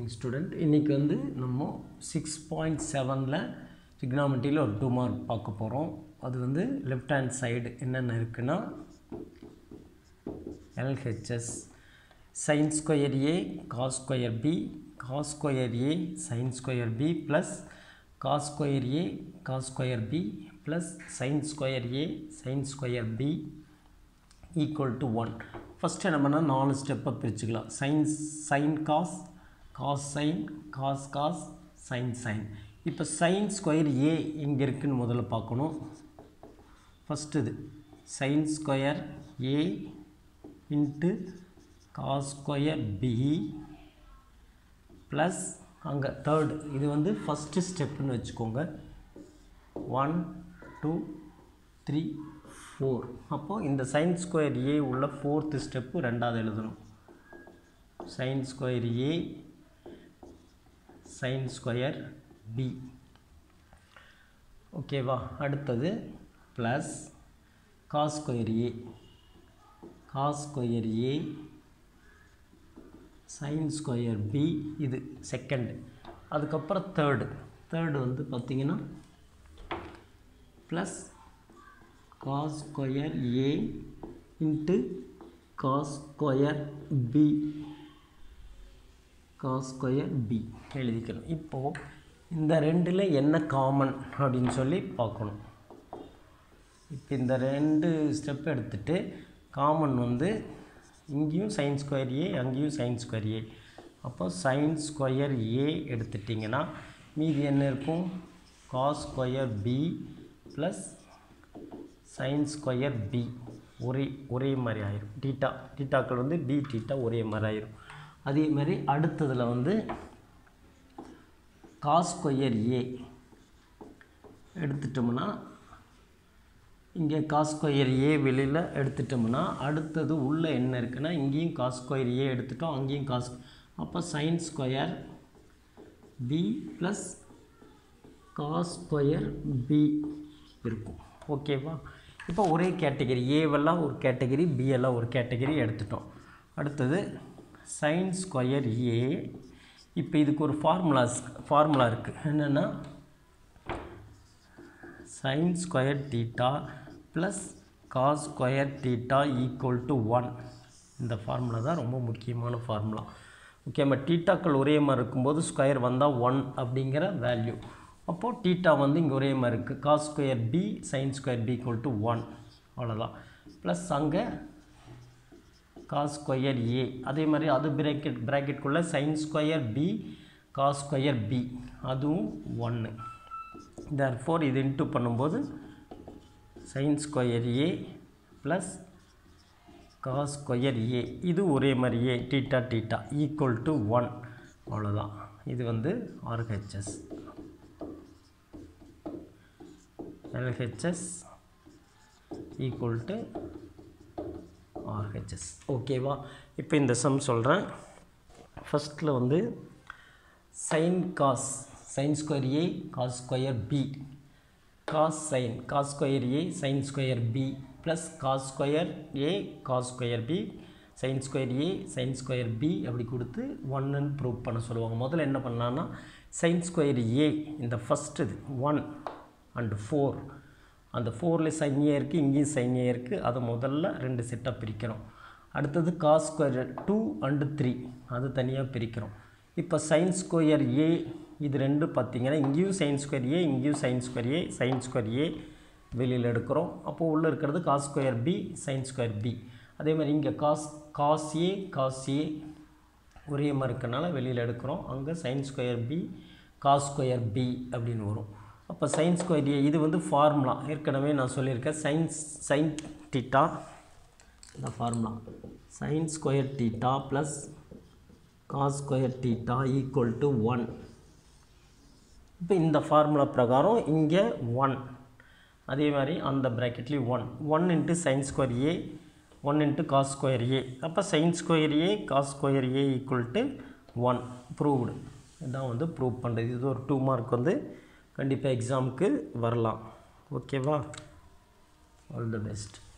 morning student இன்றைக்கி வந்து நம்ம சிக்ஸ் பாயிண்ட் செவனில் trigonometryல ஒரு டூ மார்க் பார்க்க போகிறோம் அது வந்து லெஃப்ட் ஹேண்ட் சைடு என்னென்ன இருக்குன்னா LHS sine square A cos square B cos square A sine square B plus cos square A cos square B plus sine square A sine square B equal to one first என்ன பண்ணால் நாலு ஸ்டெப்பை பிரிச்சுக்கலாம் sine sine cos cos sine cos cos sine sine இப்போ sine square A எங்கே இருக்குன்னு முதல்ல பார்க்கணும் ஃபஸ்ட்டு இது sine square A into cos square B plus அங்கே தேர்டு இது வந்து ஃபஸ்ட்டு ஸ்டெப்புன்னு வச்சுக்கோங்க ஒன் டூ த்ரீ ஃபோர் அப்போது இந்த சைன் ஸ்கொயர் ஏ உள்ள ஃபோர்த்து ஸ்டெப்பு ரெண்டாவது எழுதணும் sine square A sine square B ஓகேவா அடுத்தது plus cos square A cos square A sine square B இது செகண்டு அதுக்கப்புறம் தேர்டு தேர்டு வந்து பார்த்திங்கன்னா plus cos square A into cos square B cos square B எழுதிக்கணும் இப்போது இந்த ரெண்டில் என்ன காமன் அப்படின்னு சொல்லி பார்க்கணும் இப்போ இந்த ரெண்டு ஸ்டெப் எடுத்துகிட்டு காமன் வந்து இங்கேயும் சைன் ஸ்கொயர் ஏ அங்கேயும் சைன் ஸ்கொயர் ஏ அப்போ சைன் ஸ்கொயர் ஏ எடுத்துட்டிங்கன்னா மீதி என்ன இருக்கும் cos square B plus sine square B ஒரே ஒரே மாதிரி ஆயிரும் டீட்டா டீட்டாக்கள் வந்து பி டீட்டா ஒரே மாதிரி ஆயிரும் அதே மாதிரி அடுத்ததில் வந்து காஸ் ஸ்கொயர் ஏ எடுத்துட்டோம்னா இங்கே காஸ் ஸ்கொயர் ஏ வெளியில் எடுத்துட்டோம்னா அடுத்தது உள்ளே என்ன இருக்குன்னா இங்கேயும் காஸ் ஸ்கொயர் ஏ எடுத்துட்டோம் அங்கேயும் காஸ் அப்போ sine square B plus cos square B இருக்கும் ஓகேவா இப்போ ஒரே கேட்டகரி ஏவெல்லாம் ஒரு கேட்டகரி பி எல்லாம் ஒரு கேட்டகரி எடுத்துட்டோம் அடுத்தது சைன் ஸ்கொயர் ஏ இப்போ இதுக்கு ஒரு ஃபார்முலாஸ் ஃபார்முலா இருக்குது என்னென்னா sine square theta plus cos square theta equal to one இந்த ஃபார்முலா தான் ரொம்ப முக்கியமான ஃபார்முலா ஓகே நம்ம டீட்டாக்கள் ஒரே மாதிரி இருக்கும்போது ஸ்கொயர் வந்தால் ஒன் அப்படிங்கிற வேல்யூ அப்போது டீட்டா வந்து இங்கே ஒரே மாதிரி இருக்குது cos square B sine square B equal to one அவ்வளோதான் ப்ளஸ் அங்கே காஸ் ஸ்கொயர் ஏ அதே மாதிரி அது ப்ராக்கெட் ப்ராக்கெட்குள்ளே sine square B cos square B அதுவும் ஒன்று தேர் ஃபோர் இது இன்ட்டு பண்ணும்போது sine square A plus cos square A இது ஒரே மாதிரி A theta theta equal to one அவ்வளோதான் இது வந்து RHS LHS equal to RHS ஓகேவா இப்போ இந்த சம் சொல்கிறேன் ஃபஸ்ட்டில் வந்து sine cos sign square A cos square B cos sine cos square A sine square B plus cos square A cos square B sine square A sine square B அப்படி கொடுத்து ஒன்னுன்னு prove பண்ண சொல்லுவாங்க முதல்ல என்ன பண்ணலான்னா சைன் ஸ்கொயர் ஏ இந்த first இது one and four அந்த ஃபோரில் சைன் ஏ இருக்குது இங்கேயும் சைன் ஏ இருக்குது அதை முதல்ல ரெண்டு செட்டாக பிரிக்கிறோம் அடுத்தது cos square two and three அது தனியாக பிரிக்கிறோம் இப்போ சைன் ஸ்கொயர் ஏ இது ரெண்டு பார்த்திங்கன்னா இங்கேயும் சைன் ஸ்கொயர் ஏ இங்கேயும் sine square A sine square A வெளியில் எடுக்கிறோம் அப்போது உள்ளே இருக்கிறது cos square B sine square B அதே மாதிரி இங்கே cos cos A cos A ஒரே மாதிரி இருக்கனால வெளியில் எடுக்கிறோம் அங்கே sine square B cos square B அப்படின்னு வரும் அப்போ சைன் ஸ்கொயர் ஏ இது வந்து ஃபார்முலா ஏற்கனவே நான் சொல்லியிருக்கேன் சைன்ஸ் சைன் டீட்டா இந்த formula sine square theta plus cos square theta equal to one இப்போ இந்த ஃபார்முலா பிரகாரம் இங்கே ஒன் அதே மாதிரி அந்த ப்ராக்கெட்லேயும் one one into sine square A one into cos square A அப்போ sine square A cos square A equal to one proved இதான் வந்து ப்ரூவ் பண்ணுறது இது ஒரு டூ மார்க் வந்து கண்டிப்பாக எக்ஸாமுக்கு வரலாம் ஓகேவா ஆல் தி பெஸ்ட்